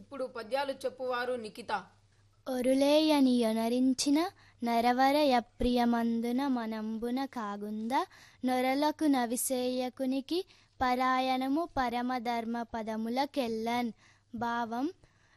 ఇప్పుడు పద్యాలు చెప్పువారు నిఖిత ఒరులేయని యొనరించిన నరవర యప్రియమందున మనంబున కాగుంద నొరలకు నవిసేయకునికి పరాయణము పరమధర్మ పదములకెల్లన్ భావం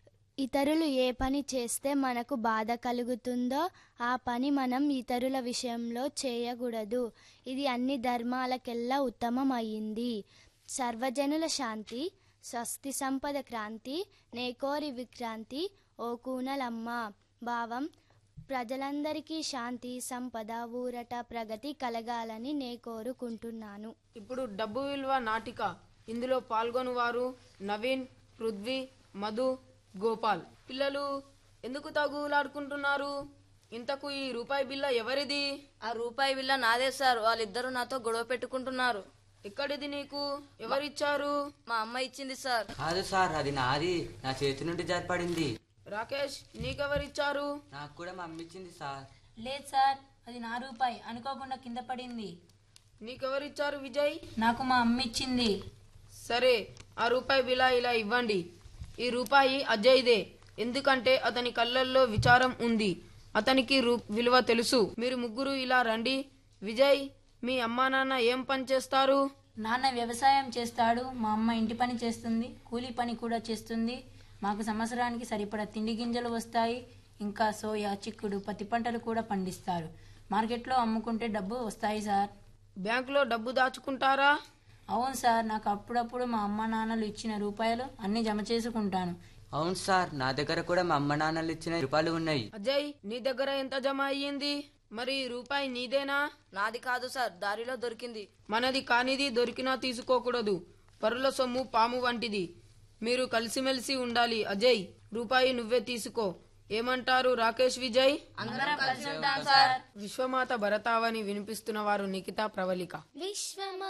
ఇతరులు ఏ పని చేస్తే మనకు బాధ కలుగుతుందో ఆ పని మనం ఇతరుల విషయంలో చేయకూడదు ఇది అన్ని ధర్మాలకెల్లా ఉత్తమమైంది సర్వజనుల శాంతి స్వస్తి సంపద క్రాంతి నేకోరి విక్రాంతి ఓ కూనలమ్మ భావం ప్రజలందరికీ శాంతి సంపద ఊరట ప్రగతి కలగాలని నే కోరుకుంటున్నాను ఇప్పుడు డబ్బు విలువ నాటిక ఇందులో పాల్గొనువారు నవీన్ పృథ్వీ మధు గోపాల్ పిల్లలు ఎందుకు తగులాడుకుంటున్నారు ఇంతకు ఈ రూపాయి బిల్ల ఎవరిది ఆ రూపాయి బిల్ల నాదే సార్ వాళ్ళిద్దరూ నాతో గొడవ పెట్టుకుంటున్నారు ఎక్కడిది నీకు ఎవరిచ్చారు మా అమ్మ ఇచ్చింది సార్ కాదు సార్ అది నాది నా చేతి నుండి జారిపడింది రాకేష్ నీకెవరిచ్చారు నాకు కూడా మా అమ్మ ఇచ్చింది సార్ లేదు సార్ అది నా రూపాయి అనుకోకుండా కింద పడింది నీకెవరిచ్చారు విజయ్ నాకు మా అమ్మ ఇచ్చింది సరే ఆ రూపాయి బిల్ల ఇలా ఇవ్వండి ఈ రూపాయి అజయ్దే ఎందుకంటే అతని కళ్ళల్లో విచారం ఉంది అతనికి రూ విలువ తెలుసు మీరు ముగ్గురు ఇలా రండి విజయ్ మీ అమ్మా నాన్న ఏం పని చేస్తారు నాన్న వ్యవసాయం చేస్తాడు మా అమ్మ ఇంటి పని చేస్తుంది కూలీ పని కూడా చేస్తుంది మాకు సంవత్సరానికి సరిపడా తిండి గింజలు వస్తాయి ఇంకా సోయా చిక్కుడు పత్తి పంటలు కూడా పండిస్తారు మార్కెట్లో అమ్ముకుంటే డబ్బు వస్తాయి సార్ బ్యాంకులో డబ్బు దాచుకుంటారా అవును సార్ నాకు అప్పుడప్పుడు మా అమ్మ నాన్నలు ఇచ్చిన రూపాయలు అన్ని జమ చేసుకుంటాను అవును సార్ నా దగ్గర కూడా మా అమ్మ నాన్నలు ఇచ్చిన రూపాయలు ఉన్నాయి అజయ్ నీ దగ్గర ఎంత జమ అయ్యింది మరి ఈ రూపాయి నీదేనా నాది కాదు సార్ దారిలో దొరికింది మనది కానిది దొరికినా తీసుకోకూడదు పరుల సొమ్ము పాము వంటిది మీరు కలిసిమెలిసి ఉండాలి అజయ్ రూపాయి నువ్వే తీసుకో ఏమంటారు రాకేష్ విజయ్ అందరం కలిసి ఉంటాం సార్ విశ్వమాత భరతావని వినిపిస్తున్న వారు నిఖిత ప్రవళిక విశ్వమ